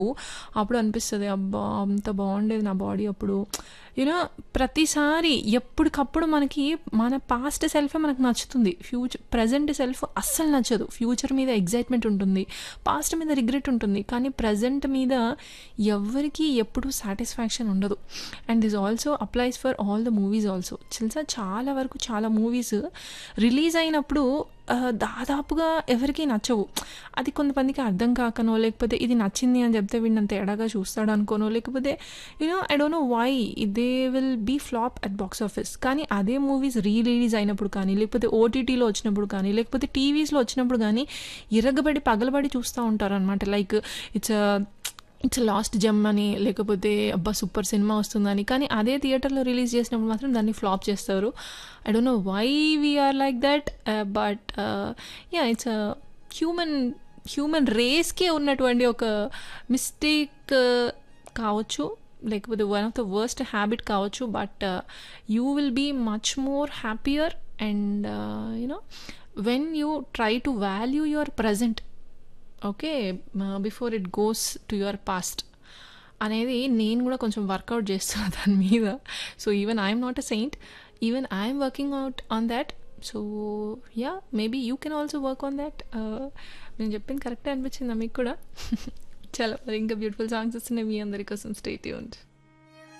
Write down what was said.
అప్పుడు అనిపిస్తది అబ్బా! అంత బాగుండేది నా బాడీ అప్పుడు. యూనో ప్రతిసారి ఎప్పటికప్పుడు మనకి మన పాస్ట్ సెల్ఫే మనకు నచ్చుతుంది. ఫ్యూచర్ ప్రెజెంట్ సెల్ఫ్ అస్సలు నచ్చదు. ఫ్యూచర్ మీద ఎక్సైట్‌మెంట్ ఉంటుంది. పాస్ట్ మీద రిగ్రెట్ ఉంటుంది. కానీ ప్రెజెంట్ మీద ఎవ్వరికీ ఎప్పుడూ సాటిస్ఫాక్షన్ ఉండదు. And this also applies for all the movies also. తెలుసా చాలా వరకు చాలా మూవీస్ రిలీజ్ అయినప్పుడు ఆహ్, దాదాపుగా ఎవరికీ నచ్చవు. అది కొంతమందికి అర్థం కాకనో, లేకపోతే ఇది నచ్చింది అని చెప్తే వీడు నన్ను తేడాగా చూస్తాడనుకోనో, లేకపోతే you know I don't know why they will be flop at box office. కానీ అదే మూవీస్ రీ రిలీజ్ అయినప్పుడు కానీ, లేకపోతే ఓటీటీలో వచ్చినప్పుడు కానీ, లేకపోతే టీవీస్‌లో వచ్చినప్పుడు గానీ ఇరగబడి, పగలబడి చూస్తా ఉంటారనమాట. Like it's ah, it's last gem అని, లేకపోతే అబ్బా! సూపర్ సినిమా వస్తుందని. కానీ అదే థియేటర్‌లో రిలీజ్ చేసినప్పుడు మాత్రం దాన్ని ఫ్లాప్ చేస్తారు. I don't know why we are like that ah, but ah, yeah! It's ah, human human రేస్‌కే ఉన్నటువంటి ఒక మిస్టేక్ కావచ్చు. లేకపోతే one of the worst habit కావచ్చు. But you will be much more happier and you know when you try to value your present. Okay. Ah, before it goes to your past అనేది నేను కూడా కొంచెం workout చేస్తున్నా దాని మీద. So even I am not a saint. Even I am working out on thought. So yeah! Maybe you can also work on thought. Ah, నేను చెప్పింది కరెక్టే అనిపించిందా మీకు కూడా? చలో మరి ఇంకా బ్యూటిఫుల్ సాంగ్స్ వస్తున్నాయి మీ అందరి కోసం. Stay tuned.